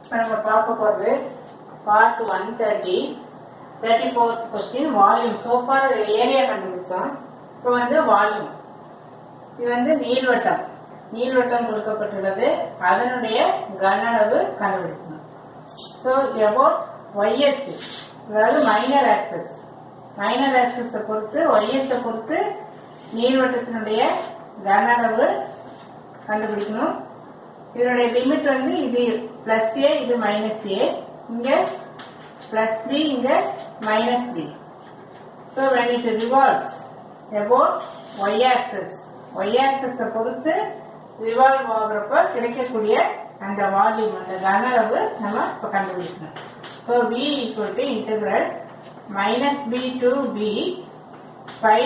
இப்போ நம்ம பார்க்க போகிறது part one thirty thirty fourth question volume so far area கண்டுபிடிச்சோம் இப்போ வந்து வால்யூம் இது வந்து நீள்வட்டம் நீள்வட்டம் கொடுக்கப்பட்டுள்ளது அதனுடைய கன அளவு கண்டுபிடிக்கணும் ஸோ எபோட் ஒய்எச் அதாவது மைனர் ஆக்சஸ் மைனர் ஆக்சஸை பொறுத்து ஒய்எச்சை பொறுத்து நீள்வட்டத்தினுடைய கன அளவு கண்டுபிடிக்கணும் இதனுடைய லிமிட் வந்து இது பிளஸ் ஏ இது மைனஸ் ஏ இங்க பிளஸ் பி இங்க minus B so when it revolves about y axis y axis பொறுத்து ரிவால்வ் ஆகுறப்ப கிடைக்கக்கூடிய அந்த வால்யூம் அந்த கன அளவு நம்ம இப்ப கண்டுபிடிக்கணும் so v equal to integral minus b to b phi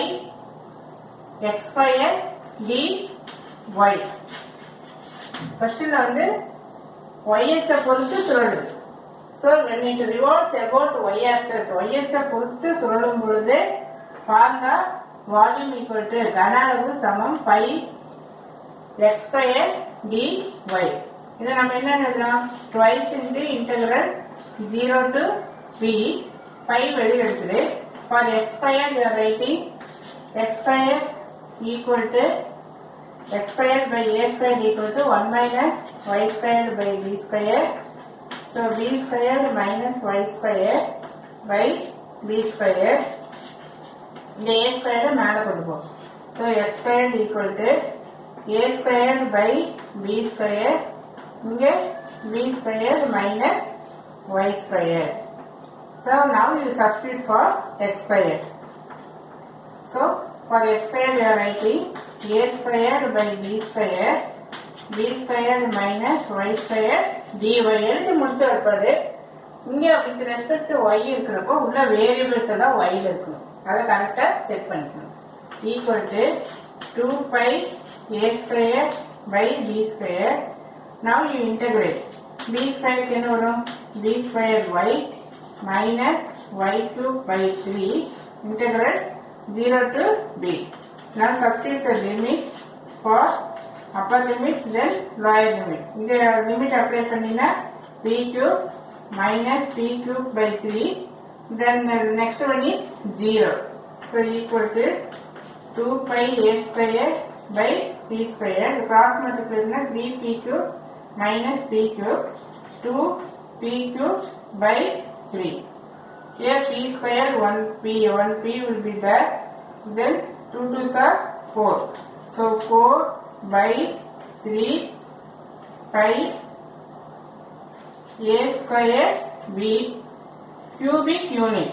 x square d y ஃபர்ஸ்ட்ல வந்து YX பொறுத்து சுழலுது so when it revolves about y axis y axis பொறுத்து சுழலும் பொழுது ஃபார்முலா வால்யூம் ஈக்குவல் டு கன அளவு சமம் pi x square d y இதை நம்ம என்ன எழுதலாம் twice into integral zero to b pi வெளியில் எடுக்குது for x square you are writing x square equal to x squared by a squared equal to 1 minus y squared by b squared. So b squared minus y squared by b squared. இந்த a squared மேல கொண்டு போகும் So x squared equal to a squared by b squared. இங்க b squared minus y squared. So now you substitute for x squared. So for x squared we are writing a squared by b squared b squared minus y squared dy எழுதி முடிச்ச இருப்பாரு இங்க with respect to y இருக்கிறப்போ உள்ள variables எல்லாம் y ல இருக்கணும் அதை கரெக்டா செக் பண்ணிக்கணும் equal to two pi a square by b square now you integrate b ஸ்கொயருக்கு என்ன வரும் b square y minus y cube by three integral 0 to b. Now substitute the limit for upper limit then lower limit. இந்த limit apply பண்ணினா p cube minus p cube by 3 then the next one is 0. So equal to 2 pi a square by p square. The cross multiply 3 p cube minus p cube 2 p cube by 3. Here p square 1 p 1 p will be there. Then 2 2s are 4. So 4 by 3 pi a square b cubic unit.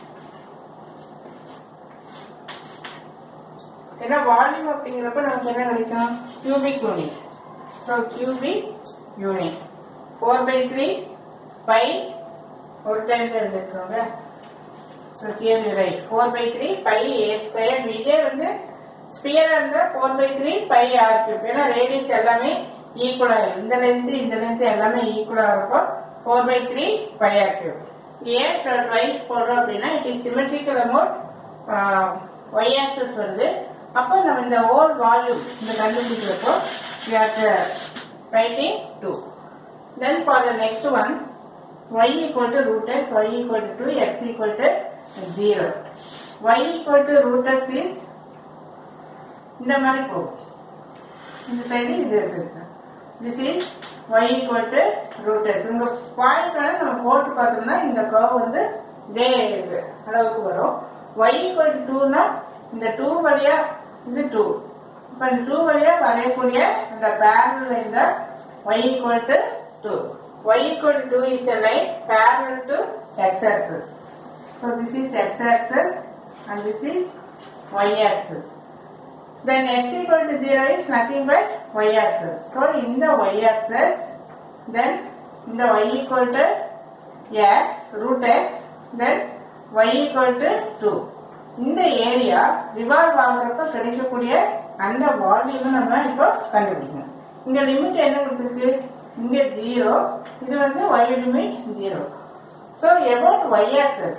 ஏன்னா volume அப்படிங்கிறப்ப நமக்கு என்ன கிடைக்கும் cubic unit so cubic unit four by three pi ஒரு டைம்ல எடுத்துக்கோங்க so here you write four by three pi a square இதே வந்து ஸ்பியர் இருந்தா four by three pi r cube ஏன்னா ரேடியஸ் எல்லாமே ஈக்குவலா இருக்கும் இந்த லென்த் இந்த லென்த் எல்லாமே ஈக்குவலா இருக்கும் four by three pi r cube ஏன் ட்வைஸ் போடுறோம் அப்படின்னா it is symmetrical about y axis வருது அப்போ நம்ம இந்த ஓல் வால்யூம் இந்த கண்டுபிடிக்கிறப்போ writing two then for the next one y equal to root x, y equal to 2, x equal to 0. y equal to root x is இந்த மாதிரி போகும் இந்த சைடு இது இருக்கு this is y equal to root x உங்க point வேணா நம்ம போட்டு பார்த்தோம்னா இந்த கர்வ் வந்து டே அளவுக்கு வரும் y equal to 2 னா இந்த 2 வழியா இது 2 இப்ப இந்த 2 வழியா வரையக்கூடிய அந்த பேரல் லைன் தான் y equal to 2 y equal to 2 is a line parallel to x-axis. So this is x-axis and this is y-axis. Then x equal to 0 is nothing but y-axis. So in the y-axis, then in the y equal to x, root x, then y equal to 2. இந்த area revolve ஆகுறப்ப கிடைக்கக்கூடிய அந்த volume நம்ம இப்போ கண்டுபிடிக்கணும் இங்க limit என்ன கொடுத்துருக்கு இங்க ஜீரோ இது வந்து y limit zero so about y axis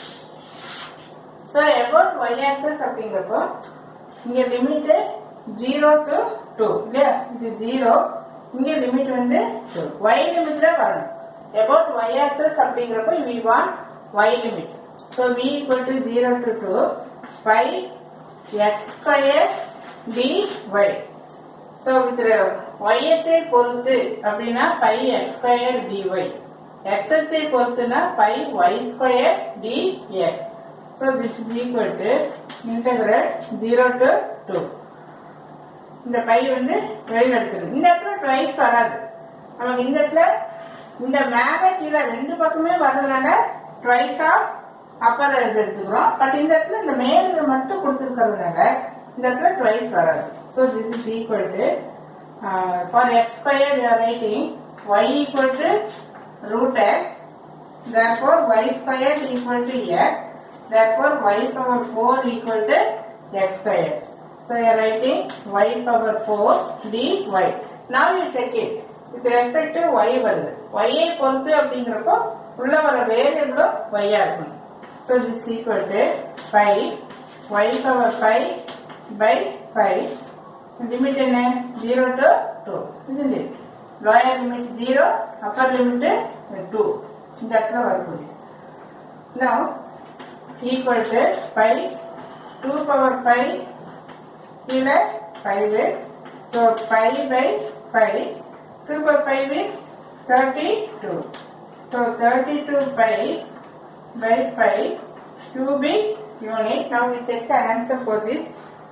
so about y axis அப்படிங்கிறப்போ இங்க லிமிட் ஜீரோ டு டூ இல்லையா இது ஜீரோ இங்க லிமிட் வந்து டூ y லிமிட் தான் வரணும் about y axis அப்படிங்கிறப்போ we want y limit so v equal to 0 to 2 pi x square dy so with y ஐ பொறுத்து அப்படின்னா pi x square dy x I பொறுத்துனா pi y square dx so this is equal to integral 0 to 2 இந்த by வந்து வெளியில எடுத்துரு இந்த இடத்துல twice வராது நமக்கு இந்த இடத்துல இந்த மேல கீழே ரெண்டு பக்கமே வர்றதுனால ட்வைஸ் ஆஃப் அப்பர் இது எடுத்துக்கிறோம் பட் இந்த இடத்துல இந்த மேல் இது மட்டும் கொடுத்துருக்கிறதுனால இந்த இடத்துல ட்வைஸ் வராது so this is equal to for x square you are writing y equal to root x therefore y squared equal to x therefore y power 4 equal to x squared so you are writing y power 4 dy now you check it with respect to y வருது y ஐ பொறுத்து அப்படிங்கிறப்போ உள்ள வர வேரியபிளும் y ஆ இருக்கணும் so this is equal to 5 y power 5 by 5 limit என்ன 0 to 2 isn't it lower limit 0 upper limit 2 இந்த இடத்துல வரக்கூடிய now equal to 5 2 power 5 கீழே 5 so 5 by 5 2 by 5 is 32 so 32 pi by 5 cubic unit now we check the answer for this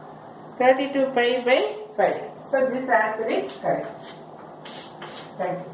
32 pi by 5 so this answer is correct thank you